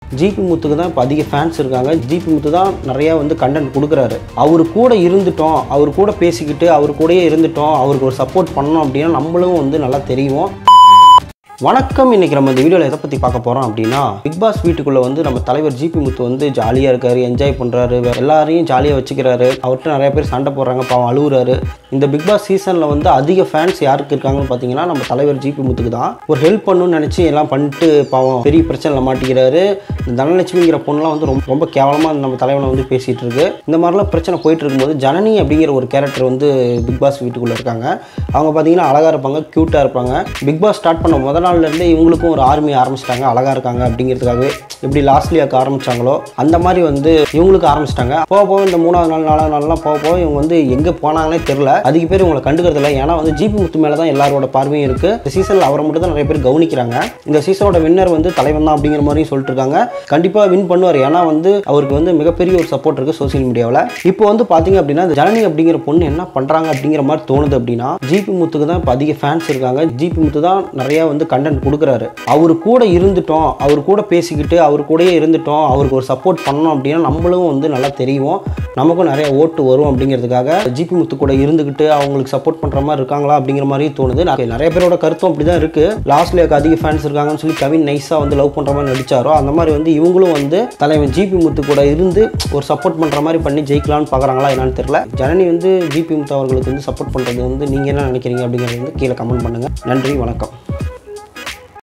GB முத்துக்கு தான் இப்போ அதிக ஃபேன்ஸ் இருக்காங்க ஜிபி முத்து தான் நிறையா வந்து கண்டென்ட் கொடுக்குறாரு அவர் கூட இருந்துட்டோம் அவர் கூட பேசிக்கிட்டு அவர் கூடயே இருந்துட்டோம் அவருக்கு ஒரு சப்போர்ட் பண்ணோம் அப்படின்னா நம்மளும் வந்து நல்லா தெரியும் வணக்கம் இன்னைக்கு நம்ம இந்த வீடியோவில் எதை பற்றி பார்க்க போகிறோம் அப்படின்னா பிக் பாஸ் வீட்டுக்குள்ளே வந்து நம்ம தலைவர் ஜிபி முத்து வந்து ஜாலியாக இருக்காரு என்ஜாய் பண்ணுறாரு எல்லாரையும் ஜாலியாக வச்சுக்கிறாரு அவர்கிட்ட நிறைய பேர் சண்டை போடுறாங்க பாவம் அழுகுறாரு இந்த பிக் பாஸ் சீசனில் வந்து அதிக ஃபேன்ஸ் யாருக்கு இருக்காங்கன்னு பார்த்தீங்கன்னா நம்ம தலைவர் ஜிபி முத்துக்கு தான் ஒரு ஹெல்ப் பண்ணணும்னு நினச்சி எல்லாம் பண்ணிட்டு பாவம் பெரிய பிரச்சனையில் மாட்டிக்கிறாரு இந்த தனலட்சுமிங்கிற பொண்ணுலாம் வந்து ரொம்ப ரொம்ப கேவலமாக நம்ம தலைவனை வந்து பேசிகிட்டு இருக்கு இந்த மாதிரிலாம் பிரச்சனை போயிட்டு இருக்கும்போது ஜனனி அப்படிங்கிற ஒரு கேரக்டர் வந்து பிக் பாஸ் வீட்டுக்குள்ளே இருக்காங்க அவங்க பார்த்தீங்கன்னா அழகாக இருப்பாங்க க்யூட்டாக இருப்பாங்க பிக் பாஸ் ஸ்டார்ட் பண்ண முத நாள்ல இருந்தே இவங்களுக்கும் ஒரு ஆர்மி ஆரம்பிச்சிட்டாங்க அழகாக இருக்காங்க அப்படிங்கிறதுக்காகவே எப்படி லாஸ்ட்லியாக்க ஆரம்பிச்சாங்களோ அந்த மாதிரி வந்து இவங்களுக்கு ஆரம்பிச்சிட்டாங்க போக போக இந்த மூணாவது நாள் நாலாவது நாள்லாம் போக போக இவங்க வந்து எங்கே போனாங்கன்னே தெரில அதிக பேர் இவங்களை கண்டுக்கிறது இல்லை ஏன்னா வந்து ஜிபி முத்து மேலே தான் எல்லாரோட பார்வையும் இருக்குது இந்த சீசனில் அவரை மட்டும் தான் நிறைய பேர் கவனிக்கிறாங்க இந்த சீசனோட வின்னர் வந்து தலைவன் தான் அப்படிங்கிற மாதிரியும் சொல்லிட்டு இருக்காங்க கண்டிப்பாக வின் பண்ணுவார் ஏன்னா வந்து அவருக்கு வந்து மிகப்பெரிய ஒரு சப்போர்ட் இருக்குது சோசியல் மீடியாவில் இப்போ வந்து பார்த்தீங்க அப்படின்னா இந்த ஜனனி அப்படிங்கிற பொண்ணு என்ன பண்ணுறாங்க அப்படிங்கிற மாதிரி தோணுது அப்படின்னா ஜிபி முத்துக்கு தான் இப்போ அதிக ஃபேன்ஸ் இருக்காங்க ஜிபி முத்து தான் நிறையா வந்து கண்டென்ட் கொடுக்குறாரு அவர் கூட இருந்துட்டோம் அவர் கூட பேசிக்கிட்டு அவர் கூடயே இருந்துட்டோம் அவருக்கு ஒரு சப்போர்ட் பண்ணோம் அப்படின்னா நம்மளும் வந்து நல்லா தெரியும் நமக்கும் நிறைய ஓட்டு வரும் அப்படிங்கிறதுக்காக ஜிபி முத்து கூட இருந்துக்கிட்டு அவங்களுக்கு சப்போர்ட் பண்ணுற மாதிரி இருக்காங்களா அப்படிங்கிற மாதிரி தோணுது நான் நிறைய பேரோட கருத்தும் அப்படி தான் இருக்குது லாஸ்ட்ல அதிக ஃபேன்ஸ் இருக்காங்கன்னு சொல்லி கவின் நைஸாக வந்து லவ் பண்ணுற மாதிரி நடிச்சாரோ அந்த மாதிரி வந்து இவங்களும் வந்து தலைவன் ஜிபி முத்து கூட இருந்து ஒரு சப்போர்ட் பண்ணுற மாதிரி பண்ணி ஜெயிக்கலாம்னு பார்க்குறாங்களா என்னன்னு தெரியல ஜனனி வந்து ஜிபி முத்து அவர்களுக்கு வந்து சப்போர்ட் பண்ணுறது வந்து நீங்கள் என்ன நினைக்கிறீங்க அப்படிங்கிறது வந்து கீழே கமெண்ட் பண்ணுங்கள் நன்றி வணக்கம்